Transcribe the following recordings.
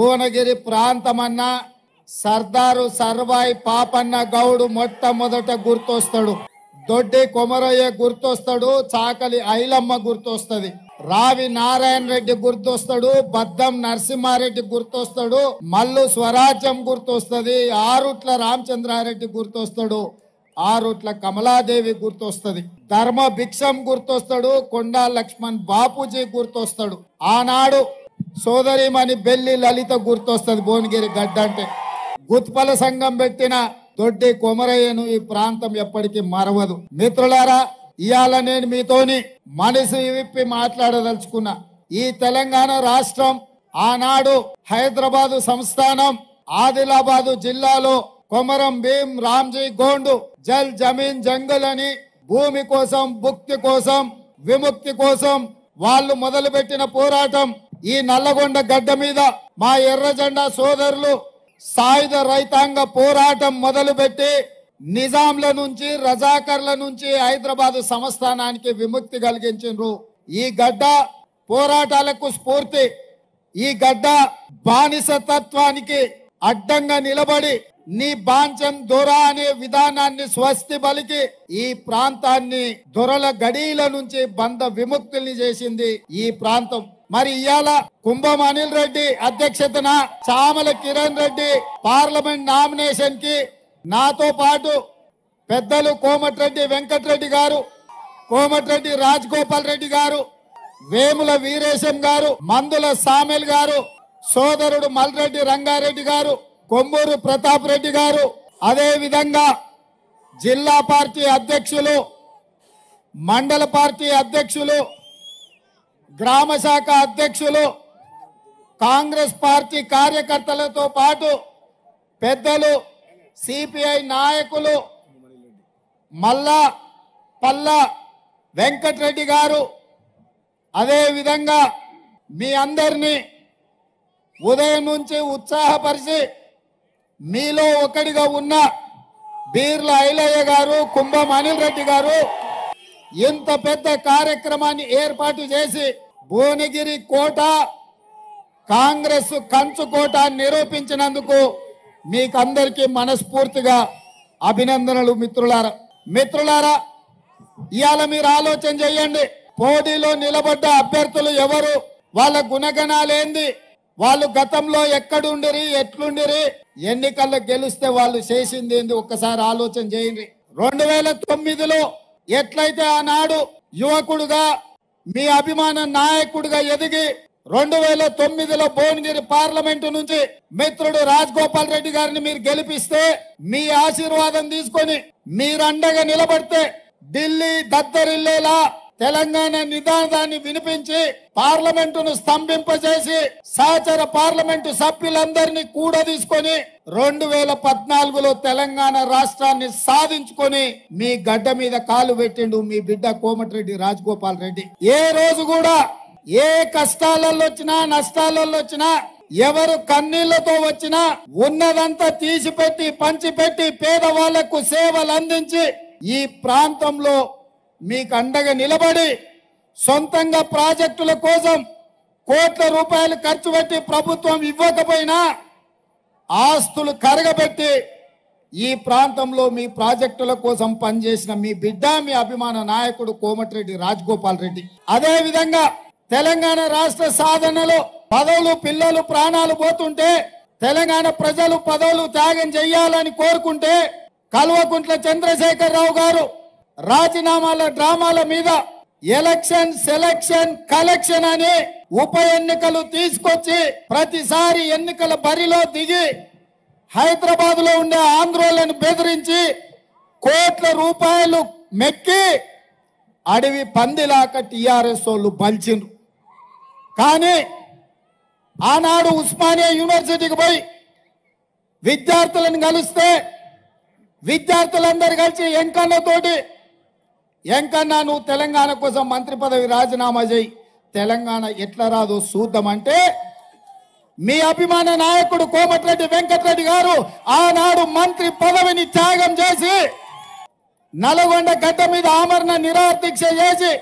భువనగిరి ప్రాంతమన్నా సర్దారు సర్వాయి పాపన్న గౌడు మొట్టమొదట గుర్తొస్తాడు దొడ్డి కొమరయ్య గుర్తొస్తాడు చాకలి ఐలమ్మ గుర్తొస్తది రావి నారాయణ రెడ్డి గుర్తొస్తాడు బద్దం నరసింహారెడ్డి గుర్తొస్తాడు మల్లు స్వరాజ్యం గుర్తొస్తది ఆరుట్ల రామచంద్రారెడ్డి గుర్తొస్తాడు ఆరుట్ల కమలాదేవి గుర్తొస్తది ధర్మ భిక్షం గుర్తొస్తాడు కొండా లక్ష్మణ్ బాపూజీ గుర్తొస్తాడు ఆనాడు సోదరిమణి బెల్లి లలిత గుర్తొస్తది భువనగిరి గడ్డ అంటే గుత్పల సంఘం పెట్టిన దొడ్డి కొమరయ్యను ఈ ప్రాంతం ఎప్పటికీ మరవదు మిత్రులారా ఇవాళ నేను మీతోని మనసు విప్పి మాట్లాడదలుచుకున్నా ఈ తెలంగాణ రాష్ట్రం ఆనాడు హైదరాబాదు సంస్థానం ఆదిలాబాదు జిల్లాలో కొమరం భీం రామ్జీ గోండు జల్ జమీన్ జంగల్ అని భూమి కోసం భుక్తి కోసం విముక్తి కోసం వాళ్ళు మొదలుపెట్టిన పోరాటం ఈ నల్లగొండ గడ్డ మీద మా ఎర్ర జెండా సోదరులు సాయుధ రైతాంగ పోరాటం మొదలుపెట్టి నిజాంల నుంచి రజాకర్ల నుంచి హైదరాబాద్ సంస్థానానికి విముక్తి కలిగించిండ్రు ఈ గడ్డ పోరాటాలకు స్ఫూర్తి ఈ గడ్డ బానిస తత్వానికి అడ్డంగా నిలబడి నీ బాంచం దొర అనే విధానాన్ని స్వస్తి బలికి ఈ ప్రాంతాన్ని దొరల గడీల నుంచి బంధ విముక్తుల్ని చేసింది ఈ ప్రాంతం మరి ఇవాళ కుంభం అనిల్ రెడ్డి అధ్యక్షతన చామల కిరణ్ రెడ్డి పార్లమెంట్ నామినేషన్ కి నాతో పాటు పెద్దలు కోమటిరెడ్డి వెంకటరెడ్డి గారు కోమటిరెడ్డి రాజగోపాల్ రెడ్డి గారు వేముల వీరేశం గారు మందుల సామెల్ గారు సోదరుడు మల్రెడ్డి రంగారెడ్డి గారు కొమ్మూరు ప్రతాప్ రెడ్డి గారు అదే విధంగా జిల్లా పార్టీ అధ్యక్షులు మండల పార్టీ అధ్యక్షులు గ్రామ శాఖ అధ్యక్షులు కాంగ్రెస్ పార్టీ కార్యకర్తలతో పాటు పెద్దలు సిపిఐ నాయకులు మల్లా పల్లా వెంకటరెడ్డి గారు అదే విధంగా మీ అందరినీ ఉదయం నుంచి ఉత్సాహపరిచి మీలో ఒకటిగా ఉన్న బీర్ల ఐలయ్య గారు కుంభం అనిల్ రెడ్డి గారు ఇంత పెద్ద కార్యక్రమాన్ని ఏర్పాటు చేసి భువనగిరి కోట కాంగ్రెస్ కంచు కోట నిరూపించినందుకు మీకందరికీ మనస్ఫూర్తిగా అభినందనలు మిత్రులారా మిత్రులారా ఇవాళ మీరు ఆలోచన చేయండి పోటీలో నిలబడ్డ అభ్యర్థులు ఎవరు వాళ్ళ గుణగణాలేంది వాళ్ళు గతంలో ఎక్కడుండిరి ఎట్లుండిరి ఎన్నికల్లో గెలిస్తే వాళ్ళు చేసింది ఏంది ఒక్కసారి ఆలోచన చేయండి రెండు వేల తొమ్మిదిలో ఎట్లయితే ఆనాడు యువకుడుగా మీ అభిమాన నాయకుడిగా ఎదిగి రెండు వేల తొమ్మిదిలో భువనగిరి పార్లమెంటు నుంచి మిత్రుడు రాజగోపాల్ రెడ్డి గారిని మీరు గెలిపిస్తే మీ ఆశీర్వాదం తీసుకొని మీరు అండగా నిలబడితే ఢిల్లీ దద్దరిల్లేలా తెలంగాణ నిదానాన్ని వినిపించి పార్లమెంటును స్తంభింపజేసి సహచర పార్లమెంటు సభ్యులందరినీ కూడా తీసుకొని రెండు వేల పద్నాలుగులో తెలంగాణ రాష్ట్రాన్ని సాధించుకొని మీ గడ్డ మీద కాలు పెట్టిండు మీ బిడ్డ కోమటిరెడ్డి రాజగోపాల్ రెడ్డి ఏ రోజు కూడా ఏ కష్టాలలో వచ్చినా నష్టాలలో వచ్చినా ఎవరు కన్నీళ్లతో వచ్చినా ఉన్నదంతా తీసిపెట్టి పంచిపెట్టి పేదవాళ్లకు సేవలు అందించి ఈ ప్రాంతంలో మీకు అండగా నిలబడి సొంతంగా ప్రాజెక్టుల కోసం కోట్ల రూపాయలు ఖర్చు పెట్టి ప్రభుత్వం ఇవ్వకపోయినా ఆస్తులు కరగబెట్టి ఈ ప్రాంతంలో మీ ప్రాజెక్టుల కోసం పనిచేసిన మీ బిడ్డ మీ అభిమాన నాయకుడు కోమటిరెడ్డి రాజగోపాల్ రెడ్డి అదే విధంగా తెలంగాణ రాష్ట్ర సాధనలో పదవులు పిల్లలు ప్రాణాలు పోతుంటే తెలంగాణ ప్రజలు పదవులు త్యాగం చెయ్యాలని కోరుకుంటే కల్వకుంట్ల చంద్రశేఖర్ రావు గారు రాజీనామాల డ్రామాల మీద ఎలక్షన్ సెలక్షన్ కలెక్షన్ అని ఉప ఎన్నికలు తీసుకొచ్చి ప్రతిసారి ఎన్నికల బరిలో దిగి హైదరాబాద్ లో ఉండే ఆంధ్రోలను బెదిరించి కోట్ల రూపాయలు మెక్కి అడవి పందిలాక టిఆర్ఎస్ వాళ్ళు బలిచిండ్రు కానీ ఆనాడు ఉస్మానియా యూనివర్సిటీకి పోయి విద్యార్థులను కలిస్తే విద్యార్థులందరూ కలిసి ఎంకన్నతోటి ఎంకన్నా నువ్వు తెలంగాణ కోసం మంత్రి పదవి రాజీనామా చేయి తెలంగాణ ఎట్లా రాదో చూద్దామంటే మీ అభిమాన నాయకుడు కోమటిరెడ్డి వెంకటరెడ్డి గారు ఆనాడు మంత్రి పదవిని త్యాగం చేసి నల్గొండ గడ్డ మీద ఆమరణ నిరాదీక్ష చేసి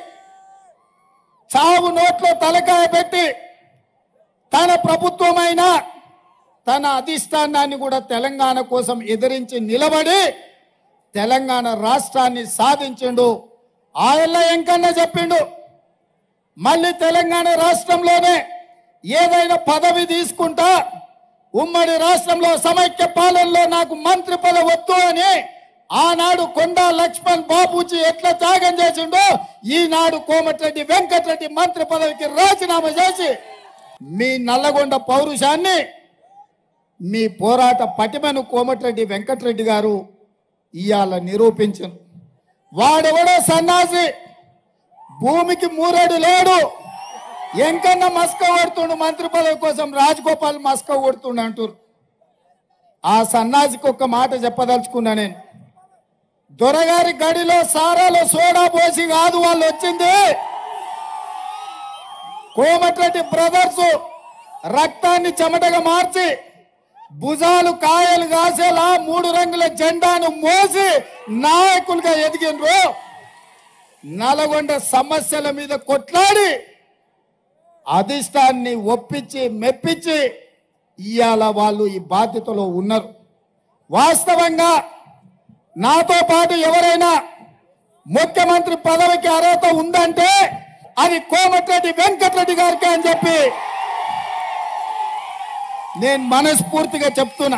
చావు నోట్లో తలకాయ పెట్టి తన ప్రభుత్వమైన తన అధిష్టానాన్ని కూడా తెలంగాణ కోసం ఎదిరించి నిలబడి తెలంగాణ రాష్ట్రాన్ని సాధించిండు ఆయల్ల ఎంకన్నా చెప్పిండు మళ్ళీ తెలంగాణ రాష్ట్రంలోనే ఏదైనా పదవి తీసుకుంటా ఉమ్మడి రాష్ట్రంలో సమైక్య పాలనలో నాకు మంత్రి పదవి వద్దు అని ఆనాడు కొండా లక్ష్మణ్ బాబూజీ ఎట్లా త్యాగం చేసిండో ఈనాడు కోమటిరెడ్డి వెంకటరెడ్డి మంత్రి పదవికి రాజీనామా చేసి మీ నల్లగొండ పౌరుషాన్ని మీ పోరాట పటిమను కోమటిరెడ్డి వెంకటరెడ్డి గారు ఇవాళ నిరూపించను వాడెవడో సన్నాసి భూమికి మూరేడు లేడు ఎంకన్నా మస్క కొడుతుండు మంత్రి పదవి కోసం రాజగోపాల్ మస్క కొడుతుండు అంటారు ఆ సన్నాసికి ఒక్క మాట చెప్పదలుచుకున్నా నేను దొరగారి గడిలో సారాలో సోడా పోసి కాదు వాళ్ళు వచ్చింది కోమటిరెడ్డి బ్రదర్స్ రక్తాన్ని చెమటగా మార్చి భుజాలు కాయలు కాసేలా మూడు రంగుల జెండాను మోసి నాయకులుగా ఎదిగినరు నల్గొండ సమస్యల మీద కొట్లాడి అధిష్టాన్ని ఒప్పించి మెప్పించి ఇవాళ వాళ్ళు ఈ బాధ్యతలో ఉన్నారు వాస్తవంగా నాతో పాటు ఎవరైనా ముఖ్యమంత్రి పదవికి అర్హత ఉందంటే అది కోమటిరెడ్డి వెంకటరెడ్డి గారికి అని చెప్పి నేను మనస్ఫూర్తిగా చెప్తున్నా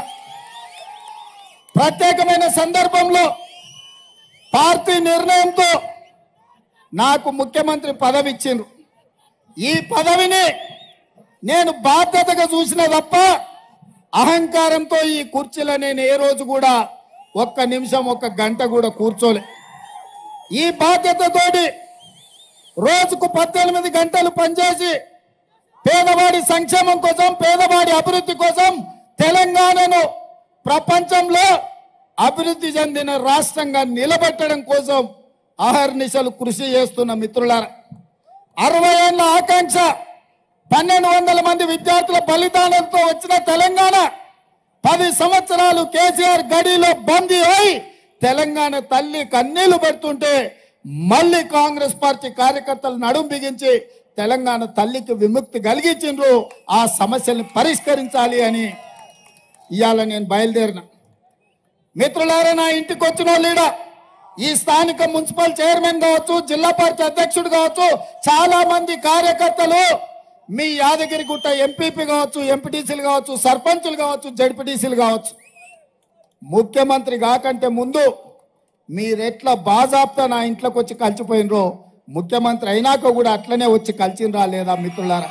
ప్రత్యేకమైన సందర్భంలో పార్టీ నిర్ణయంతో నాకు ముఖ్యమంత్రి పదవి ఇచ్చిండ్రు ఈ పదవిని నేను బాధ్యతగా చూసిన తప్ప అహంకారంతో ఈ కుర్చీలో నేను ఏ రోజు కూడా ఒక్క నిమిషం ఒక్క గంట కూడా కూర్చోలే ఈ బాధ్యతతోటి రోజుకు పద్దెనిమిది గంటలు పనిచేసి పేదవాడి సంక్షేమం కోసం పేదవాడి అభివృద్ధి కోసం తెలంగాణను ప్రపంచంలో అభివృద్ధి చెందిన రాష్ట్రంగా నిలబెట్టడం కోసం అహర్నిశలు కృషి చేస్తున్న మిత్రులారా అరవై ఏళ్ళ ఆకాంక్ష పన్నెండు వందల మంది విద్యార్థుల బలిదానంతో వచ్చిన తెలంగాణ పది సంవత్సరాలు కేసీఆర్ గడిలో బందీ అయి తెలంగాణ తల్లి కన్నీళ్లు పెడుతుంటే మళ్ళీ కాంగ్రెస్ పార్టీ కార్యకర్తలు నడుం బిగించి తెలంగాణ తల్లికి విముక్తి కలిగించిండ్రు ఆ సమస్యల్ని పరిష్కరించాలి అని ఇవాళ నేను బయలుదేరిన మిత్రులారా నా ఇంటికి వచ్చిన లీడ ఈ స్థానిక మున్సిపల్ చైర్మన్ కావచ్చు జిల్లా పార్టీ అధ్యక్షుడు కావచ్చు చాలా మంది కార్యకర్తలు మీ యాదగిరిగుట్ట ఎంపీపీ కావచ్చు ఎంపీటీసీలు కావచ్చు సర్పంచులు కావచ్చు జడ్పీటీసీలు కావచ్చు ముఖ్యమంత్రి కాకంటే ముందు మీరెట్లా బాజాప్తా నా ఇంట్లోకి వచ్చి కలిసిపోయినరో ముఖ్యమంత్రి అయినాక కూడా అట్లనే వచ్చి కలిసినరా లేదా మిత్రులారా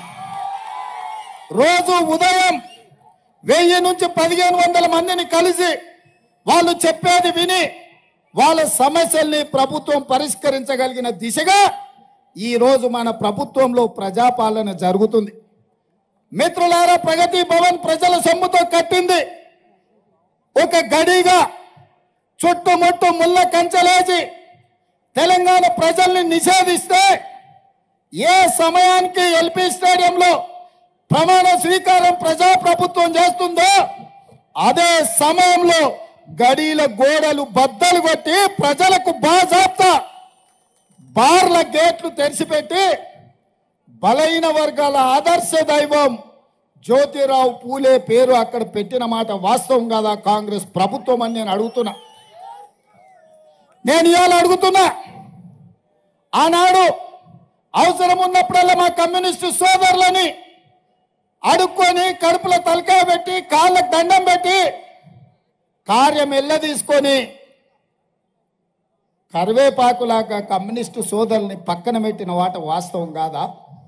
రోజు ఉదయం వెయ్యి నుంచి పదిహేను వందల మందిని కలిసి వాళ్ళు చెప్పేది విని వాళ్ళ సమస్యల్ని ప్రభుత్వం పరిష్కరించగలిగిన దిశగా ఈ రోజు మన ప్రభుత్వంలో ప్రజాపాలన జరుగుతుంది మిత్రులారా ప్రగతి భవన్ ప్రజల సొమ్ముతో కట్టింది ఒక గడిగా చుట్టుముట్టు ముళ్ళ కంచెలేసి తెలంగాణ ప్రజల్ని నిషేధిస్తే ఏ సమయానికి ఎల్పి స్టేడియంలో ప్రమాణ స్వీకారం ప్రజాప్రభుత్వం చేస్తుందో అదే సమయంలో గడీల గోడలు బద్దలు కొట్టి ప్రజలకు బాజాప్తా బార్ల గేట్లు తెరిచిపెట్టి బలైన వర్గాల ఆదర్శ దైవం జ్యోతిరావు పూలే పేరు అక్కడ పెట్టిన మాట వాస్తవం కాదా కాంగ్రెస్ ప్రభుత్వం అని నేను అడుగుతున్నా నేను ఇవాళ అడుగుతున్నా ఆనాడు అవసరం ఉన్నప్పుడల్లా మా కమ్యూనిస్టు సోదరులని అడుక్కొని కడుపులో తలకాయ పెట్టి కాళ్ళకు దండం పెట్టి కార్యం ఎల్ల తీసుకొని కరివేపాకులాగా కమ్యూనిస్టు సోదరుల్ని పక్కన పెట్టిన వాట వాస్తవం కాదా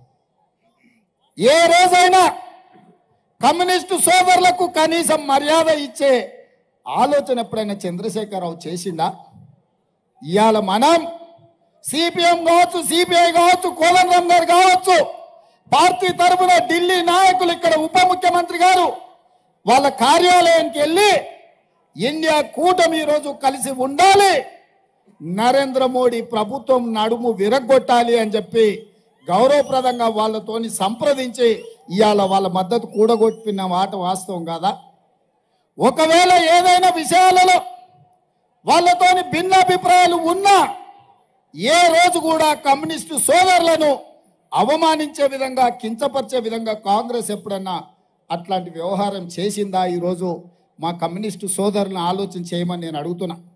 ఏ రోజైనా కమ్యూనిస్టు సోదరులకు కనీసం మర్యాద ఇచ్చే ఆలోచన ఎప్పుడైనా చంద్రశేఖరరావు చేసిందా ఇవాళ మనం సిపిఎం కావచ్చు సిపిఐ కావచ్చు కోదండరామ్ గారు కావచ్చు పార్టీ తరఫున ఢిల్లీ నాయకులు ఇక్కడ ఉప ముఖ్యమంత్రి గారు వాళ్ళ కార్యాలయానికి వెళ్ళి ఇండియా కూటమి ఈరోజు కలిసి ఉండాలి నరేంద్ర మోడీ ప్రభుత్వం నడుము విరగొట్టాలి అని చెప్పి గౌరవప్రదంగా వాళ్ళతోని సంప్రదించి ఇవాళ వాళ్ళ మద్దతు కూడగొట్టిన మాట వాస్తవం కాదా ఒకవేళ ఏదైనా విషయాలలో వాళ్ళతోని భిన్నాభిప్రాయాలు ఉన్నా ఏ రోజు కూడా కమ్యూనిస్టు సోదరులను అవమానించే విధంగా కించపరిచే విధంగా కాంగ్రెస్ ఎప్పుడన్నా అట్లాంటి వ్యవహారం చేసిందా ఈరోజు మా కమ్యూనిస్టు సోదరులను ఆలోచన చేయమని నేను అడుగుతున్నా